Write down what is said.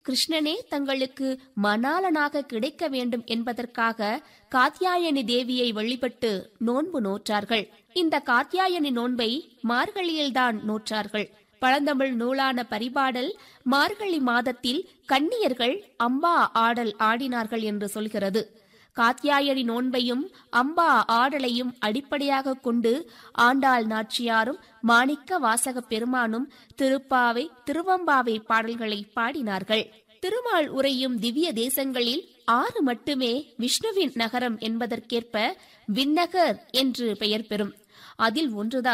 கிருஷ்ணனே தங்களுக்கு மணாளனாக கிடைக்க வேண்டும் என்பதற்காக காத்யாயனி தேவியை வழிபட்டு நோன்பு நோற்றார்கள் இந்த காத்யாயனி நோன்பை மார்கழியில்தான் நோற்றார்கள் பழந்தமிழ் நூலான பரிபாடல் மார்கழி மாதத்தில் கன்னியர்கள் அம்பா ஆடல் ஆடினார்கள் என்று சொல்கிறது காத்யாயனி நோன்பையும் அம்பா ஆடலையும் அடிப்படையாக கொண்டு ஆண்டாள் நாச்சியாரும் மாணிக்க வாசக பெருமானும் திருப்பாவை திருவம்பாவை பாடல்களை பாடினார்கள் திருமால் உரையும் திவ்ய தேசங்களில் ஆறு மட்டுமே விஷ்ணுவின் நகரம் என்பதற்கேற்ப விண்ணகர் என்று பெயர் பெறும் அதில் ஒன்றுதான்